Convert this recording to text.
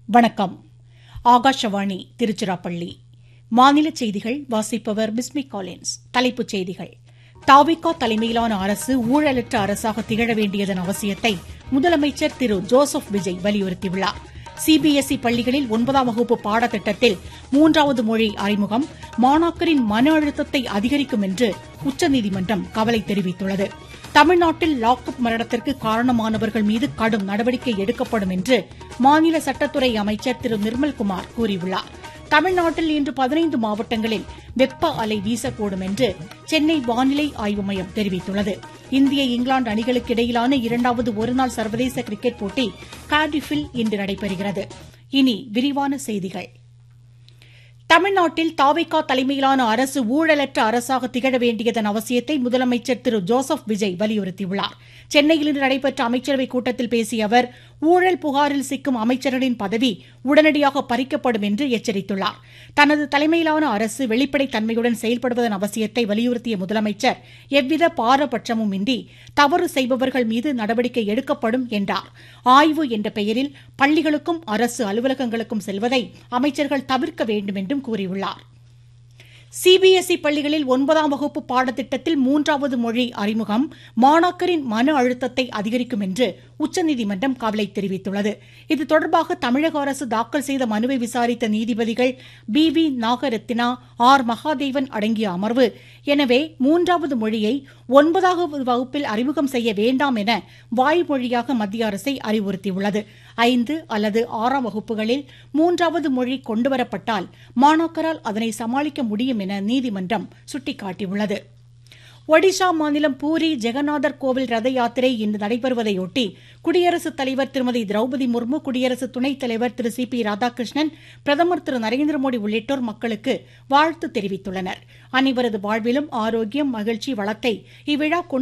வணக்கம் ஆகாஷவாணி திருச்சிராப்பள்ளி மாநில செய்திகள் வாசிப்பவர் பிஸ்மி காலின்ஸ் தலைப்புச் செய்திகள் தாவிகா தலைமையிலான அரசு ஊழலற்ற அரசாக திகழ வேண்டியதன் அவசியத்தை முதலமைச்சர் திரு ஜோசப் விஜய் வலியுறுத்தியுள்ளார் சிபிஎஸ்இ பள்ளிகளில் ஒன்பதாம் வகுப்பு பாடத்திட்டத்தில் மூன்றாவது மொழி அறிமுகம் மாணாக்கரின் மன அழுத்தத்தை அதிகரிக்கும் என்று உச்சநீதிமன்றம் கவலை தெரிவித்துள்ளது தமிழ்நாட்டில் லாக்அப் மரணத்திற்கு காரணமானவர்கள் மீது கடும் நடவடிக்கை எடுக்கப்படும் என்று மாநில சட்டத்துறை அமைச்சர் திரு நிர்மல்குமார் கூறியுள்ளார் தமிழ்நாட்டில் இன்று பதினைந்து மாவட்டங்களில் வெப்ப அலை வீசக்கூடும் என்று சென்னை வானிலை ஆய்வு மையம் தெரிவித்துள்ளது இந்திய இங்கிலாந்து அணிகளுக்கு இடையிலான இரண்டாவது ஒருநாள் சர்வதேச கிரிக்கெட் போட்டி கார்டிஃபில் இன்று நடைபெறுகிறது இனி விரிவான செய்திகள் தமிழ்நாட்டில் தாவைக்கா தலைமையிலான அரசு ஊழலற்ற அரசாக திகழ வேண்டியதன் அவசியத்தை முதலமைச்சர் திரு ஜோசப் விஜய் வலியுறுத்தியுள்ளார் சென்னையில் இன்று நடைபெற்ற அமைச்சரவைக் கூட்டத்தில் பேசிய அவர் ஊழல் புகாரில் சிக்கும் அமைச்சர்களின் பதவி உடனடியாக பறிக்கப்படும் என்று எச்சரித்துள்ளார் தனது தலைமையிலான அரசு வெளிப்படைத் தன்மையுடன் செயல்படுவதன் அவசியத்தை வலியுறுத்திய முதலமைச்சர் எவ்வித பாரபட்சமும் இன்றி தவறு செய்பவர்கள் மீது நடவடிக்கை எடுக்கப்படும் என்றார் ஆய்வு என்ற பெயரில் பள்ளிகளுக்கும் அரசு அலுவலகங்களுக்கும் செல்வதை அமைச்சர்கள் தவிர்க்க வேண்டும் என்றும் கூறியுள்ளார் சிபிஎஸ்இ பள்ளிகளில் ஒன்பதாம் வகுப்பு பாடத்திட்டத்தில் மூன்றாவது மொழி அறிமுகம் மாணாக்கரின் மன அழுத்தத்தை அதிகரிக்கும் என்று உச்சநீதிமன்றம் கவலை தெரிவித்துள்ளது இது தொடர்பாக தமிழக அரசு தாக்கல் செய்த மனுவை விசாரித்த நீதிபதிகள் P V Nagarathna R Mahadevan அடங்கிய அமர்வு எனவே மூன்றாவது மொழியை ஒன்பதாவது வகுப்பில் அறிமுகம் செய்ய வேண்டாம் என வாய்மொழியாக மத்திய அரசை அறிவுறுத்தியுள்ளது ஐந்து அல்லது ஆறாம் வகுப்புகளில் மூன்றாவது மொழி கொண்டுவரப்பட்டால் மாணாக்கரால் அதனை சமாளிக்க முடியும் என நீதிமன்றம் சுட்டிக்காட்டியுள்ளது ஒடிஷா மாநிலம் பூரி ஜெகநாதர் கோவில் ரத யாத்திரை இன்று நடைபெறுவதையொட்டி குடியரசுத் தலைவர் திருமதி திரௌபதி முர்மு குடியரசு துணைத் தலைவர் திரு சி பி ராதாகிருஷ்ணன் பிரதமர் திரு நரேந்திர மோடி உள்ளிட்டோர் மக்களுக்கு வாழ்த்து தெரிவித்துள்ளனர் அனைவரது வாழ்விலும் ஆரோக்கியம் மகிழ்ச்சி வளத்தை இவ்விழா